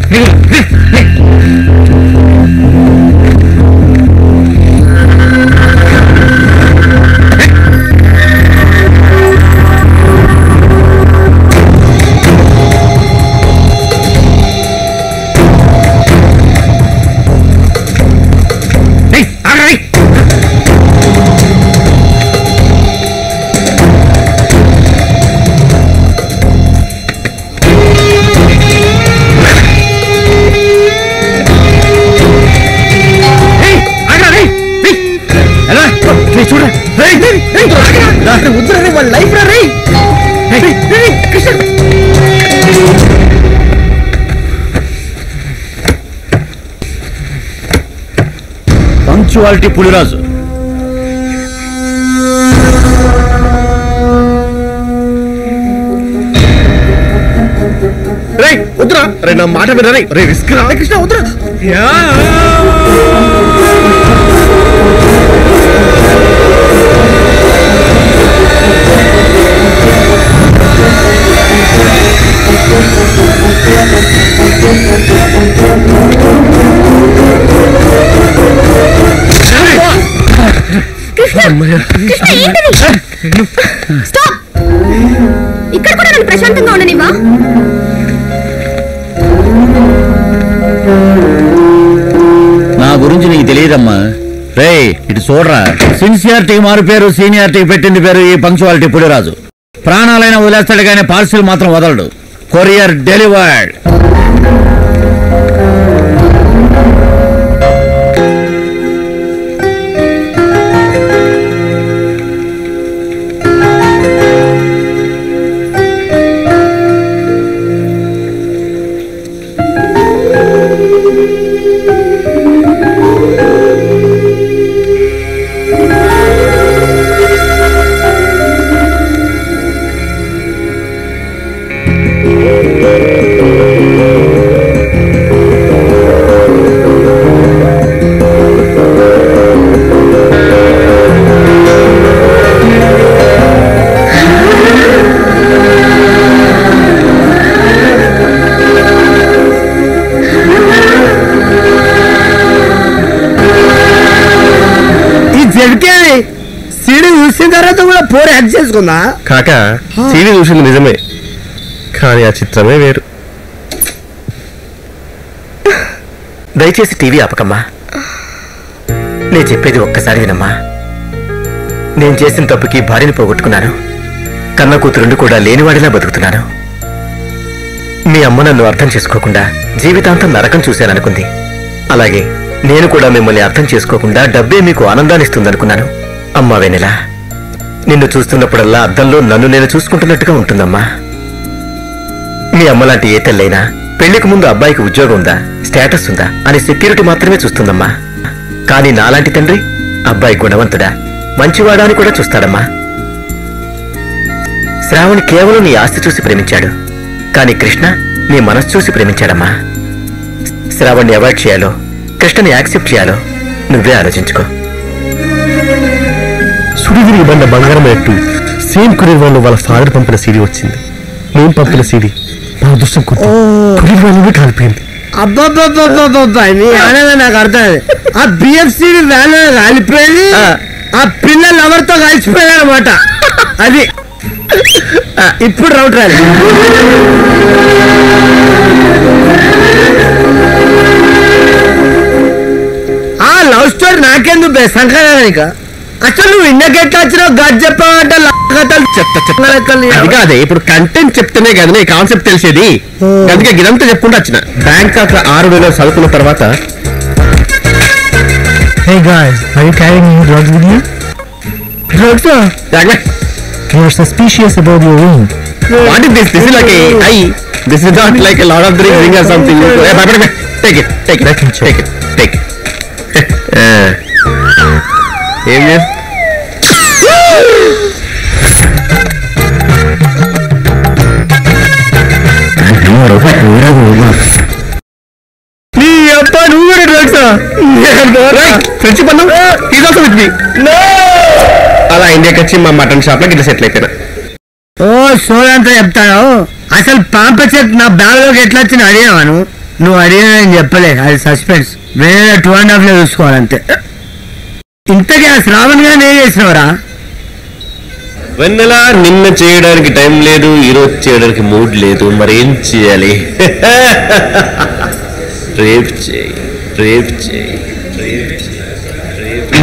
వద్దురా వాళ్ళ లైఫ్ రా రే కృష్ణ పంక్చువాలిటీ పులిరాజు రే వద్దురా రే నా మాట వినరా రే రే రిస్క్ రా కృష్ణ వద్దురా కృష్ణ కృష్ణ ఏంటిది స్టాప్ ఇక్కడ కూడా నన్ను ప్రశాంతంగా ఉండనివా నా గురించి నీకు తెలియదమ్మా రే ఇటు చూడరా సిన్సియారిటీ మారు పేరు సీనియారిటీ పెట్టింది పేరు ఈ పంక్చువాలిటీ పులిరాజు ప్రాణాలైనా వదిలేస్తాడు కానీ పార్సిల్ మాత్రం వదలడు కొరియర్ డెలివర్డ్ ఈ జడికేది సీడీ చూసిన తర్వాత కూడా పోరు యాక్ట్ చేసుకుందా కాక సీడీ చూసింది నిజమే కానీ ఆ చిత్రమే వేరు దయచేసి టీవీ ఆపకమ్మా నేను చెప్పేది ఒక్కసారి వినమ్మా నేను చేసిన తప్పుకి భార్యని పోగొట్టుకున్నాను కన్న కూతురుండి కూడా లేనివాడిలా బతుకుతున్నాను మీ అమ్మ నన్ను అర్థం చేసుకోకుండా జీవితాంతం నరకం చూశాననుకుంది అలాగే నేను కూడా మిమ్మల్ని అర్థం చేసుకోకుండా డబ్బే మీకు ఆనందాన్నిస్తుందనుకున్నాను అమ్మా వెనెలా నిన్ను చూస్తున్నప్పుడల్లా అద్దంలో నన్ను నేను చూసుకుంటున్నట్టుగా ఉంటుందమ్మా మీ అమ్మలాంటి ఏ తల్లైనా పెళ్లికి ముందు అబ్బాయికి ఉద్యోగం ఉందా స్టేటస్ ఉందా అని సెక్యూరిటీ మాత్రమే చూస్తుందమ్మా కానీ నాలాంటి తండ్రి అబ్బాయి గుణవంతుడా మంచివాడా అని కూడా చూస్తాడమ్మా శ్రావణ్ కేవలం నీ ఆస్తి చూసి ప్రేమించాడు కానీ కృష్ణ నీ మనసు చూసి ప్రేమించాడమ్మా శ్రావణ్ని అవాయిడ్ చేయాలో కృష్ణని యాక్సెప్ట్ చేయాలో నువ్వే ఆలోచించుకో సుడిగిరి బండ బంగారం ఎట్టు సేమ్ కురీర్ వాళ్ళు వాళ్ళ ఫాదర్ పంపిన సీడీ వచ్చింది నేను పంపిన సీడీ మా అదృష్టం కొద్ది కురీర్ వాళ్ళని కాలిపోయింది అబ్బాబ్బాబ్బాబ్బా నీ ఆనందం నాకు అర్థమైంది ఆ బిఎఫ్సి వ్యాన్ కాలిపోయింది ఆ పిల్లలు ఎవరితో కలిసిపోయారు అనమాట అది ఆ, ఇప్పుడు రౌట్ రాలి ఆ లవ్ స్టోరీ నాకెందుకు బే సంక్రాంతిక అసలు నువ్వు ఇండియాకి వచ్చినావు గడ్ చెప్పావంటే కథలు చెత్త చెత్త లెక్కలు అది కాదే ఇప్పుడు కంటెంట్ చెప్తేనే కదా నీ కాన్సెప్ట్ తెలిసేది అందుకే ఇదంతా చెప్పుకుంటూ వచ్చిన బ్యాంకాక్ లో ఆరు వేలు చదువుకున్న తర్వాత Hey guys, are you carrying any drugs with you? drugs? You're suspicious about your ring. What is this this is like I this is not like lot of drink ring or something take it take it take it take ఏం చేస్తా నీ అప్ప నువ్వు కూడా డ్రగ్సా friendship అన్నా is also with me అలా ఇండియాకి వచ్చి మా మటన్ షాప్ లో గిట్ల సెటిల్ అయిపోయినా ఓ సోదంతా చెప్తాను అసలు పాంప చెక్ నా బ్యాగ్ లోకి ఎట్లా వచ్చింది అడిగాను నువ్వు అడిగినా నేను చెప్పలే అది సస్పెన్స్ వేరే టూ అండ్ హాఫ్ లో చూసుకోవాలంతే ఇంతకీ ఆ శ్రావణ్ గారు ఏం చేసినవరా వెన్నెల నిన్న చేయడానికి టైం లేదు ఈరోజు చేయడానికి మూడ్ లేదు మరి ఏం చేయాలి రేపు చేయి రేపు చేయి రేపు చేయి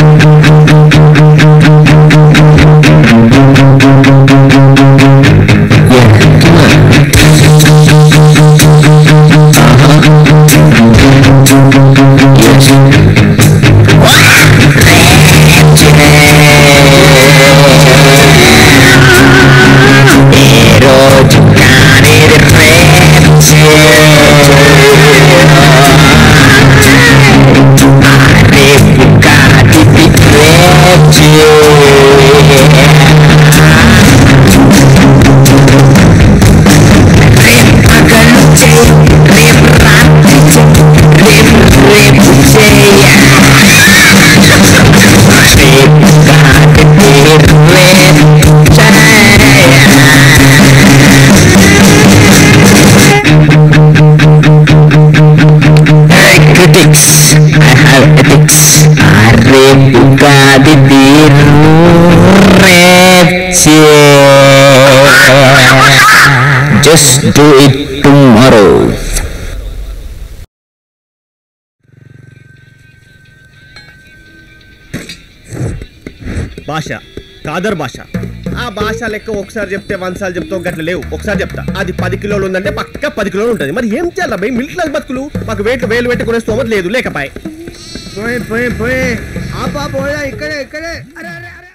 critics. I have ethics. Are Bugatti Just do it tomorrow. భాష కాదర్ భాష ఆ భాష లెక్క ఒకసారి చెప్తే వంద సార్లు చెప్తావు గట్ల లేవు ఒకసారి చెప్తా అది పది కిలోలు ఉందంటే పక్క పది కిలోలు ఉంటుంది మరి ఏం చేయాలి భయ్ మిడిల్ క్లాస్ బతుకులు మాకు వేట్లు వేలు పెట్టుకునే స్తోమత లేదు లేకపాయ్ పోయి పోయి పోయి ఆపా పోయా ఇక్కడే ఇక్కడే అరే అరే అరే